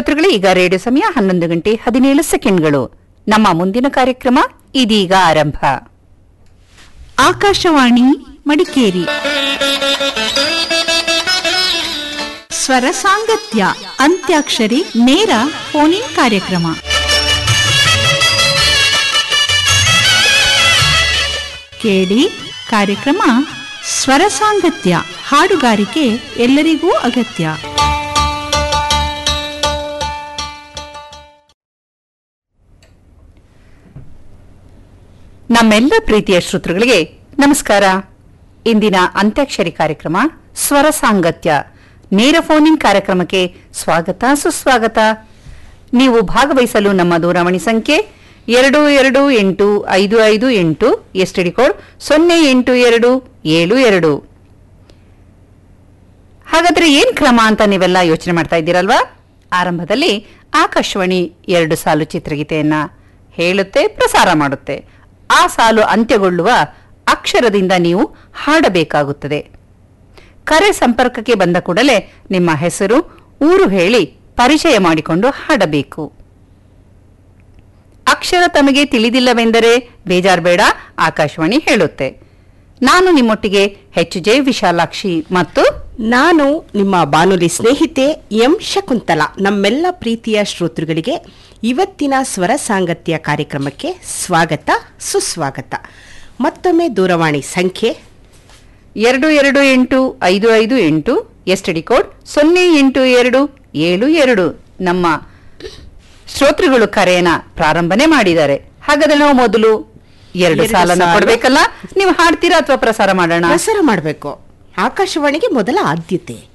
ಶ್ರೋತೃಗಳೇ ಈಗ ರೇಡಿಯೋ ಸಮಯ ಹನ್ನೊಂದು ಗಂಟೆ ಹದಿನೇಳು ಸೆಕೆಂಡ್ಗಳು ನಮ್ಮ ಮುಂದಿನ ಕಾರ್ಯಕ್ರಮ ಇದೀಗ ಆರಂಭ ಆಕಾಶವಾಣಿ ಮಡಿಕೇರಿ ಸ್ವರ ಸಾಂಗತ್ಯ ಅಂತ್ಯಾಕ್ಷರಿ ನೇರ ಫೋನಿನ್ ಕಾರ್ಯಕ್ರಮ ಕೇಳಿ ಕಾರ್ಯಕ್ರಮ ಸ್ವರ ಸಾಂಗತ್ಯ ಹಾಡುಗಾರಿಕೆ ಎಲ್ಲರಿಗೂ ಅಗತ್ಯ ನಮ್ಮೆಲ್ಲ ಪ್ರೀತಿಯ ಶ್ರೋತೃಗಳಿಗೆ ನಮಸ್ಕಾರ ಇಂದಿನ ಅಂತ್ಯಾಕ್ಷರಿ ಕಾರ್ಯಕ್ರಮ ಸ್ವರ ಸಾಂಗತ್ಯ ನೇರ ಫೋನ್ ಇನ್ ಕಾರ್ಯಕ್ರಮಕ್ಕೆ ಸ್ವಾಗತ ಸುಸ್ವಾಗತ ನೀವು ಭಾಗವಹಿಸಲು ನಮ್ಮ ದೂರವಾಣಿ ಸಂಖ್ಯೆ ಎರಡು ಎರಡು ಎಂಟು ಐದು ಐದು ಎಂಟು ಎಸ್ಟಿಡಿ ಕೋಡ್ ಸೊನ್ನೆ ಎಂಟು ಎರಡು ಏಳು ಎರಡು ಹಾಗಾದ್ರೆ ಏನ್ ಕ್ರಮ ಅಂತ ನೀವೆಲ್ಲ ಯೋಚನೆ ಮಾಡ್ತಾ ಇದ್ದೀರಲ್ವಾ ಆರಂಭದಲ್ಲಿ ಆಕಾಶವಾಣಿ ಎರಡು ಸಾಲು ಚಿತ್ರಗೀತೆಯನ್ನ ಹೇಳುತ್ತೆ ಪ್ರಸಾರ ಮಾಡುತ್ತೆ ಆ ಸಾಲು ಅಂತ್ಯಗೊಳ್ಳುವ ಅಕ್ಷರದಿಂದ ನೀವು ಹಾಡಬೇಕಾಗುತ್ತದೆ ಕರೆ ಸಂಪರ್ಕಕ್ಕೆ ಬಂದ ಕೂಡಲೇ ನಿಮ್ಮ ಹೆಸರು ಊರು ಹೇಳಿ ಪರಿಚಯ ಮಾಡಿಕೊಂಡು ಹಾಡಬೇಕು ಅಕ್ಷರ ತಮಗೆ ತಿಳಿದಿಲ್ಲವೆಂದರೆ ಬೇಜಾರ್ಬೇಡ ಆಕಾಶವಾಣಿ ಹೇಳುತ್ತೆ ನಾನು ನಿಮ್ಮೊಟ್ಟಿಗೆ ಹೆಚ್ಚು ಜೆ ವಿಶಾಲಾಕ್ಷಿ ಮತ್ತು ನಾನು ನಿಮ್ಮ ಬಾನುಲಿ ಸ್ನೇಹಿತೆ ಎಂ ಶಕುಂತಲ ನಮ್ಮೆಲ್ಲ ಪ್ರೀತಿಯ ಶ್ರೋತೃಗಳಿಗೆ ಇವತ್ತಿನ ಸ್ವರ ಸಾಂಗತ್ಯ ಕಾರ್ಯಕ್ರಮಕ್ಕೆ ಸ್ವಾಗತ ಸುಸ್ವಾಗತ ಮತ್ತೊಮ್ಮೆ ದೂರವಾಣಿ ಸಂಖ್ಯೆ ಎರಡು ಎರಡು ಎಂಟು ಐದು ಐದು ಎಂಟು ಎಸ್ಟಿಡಿ ಕೋಡ್ ಸೊನ್ನೆ ಎಂಟು ಎರಡು ಏಳು ಎರಡು ನಮ್ಮ ಶ್ರೋತೃಗಳು ಕರೆಯನ್ನ ಪ್ರಾರಂಭನೆ ಮಾಡಿದ್ದಾರೆ ಹಾಗಾದ್ರೆ ನಾವು ಮೊದಲು ಎರಡು ಎರಡು ಸಾಲನ್ನ ಸಾಲು. ಕೊಡ್ಬೇಕಲ್ಲ ನೀವು ಹಾಡ್ತೀರಾ ಅಥವಾ ಪ್ರಸಾರ ಮಾಡೋಣ ಪ್ರಸಾರ ಮಾಡಬೇಕು ಆಕಾಶವಾಣಿಗೆ ಮೊದಲ ಆದ್ಯತೆ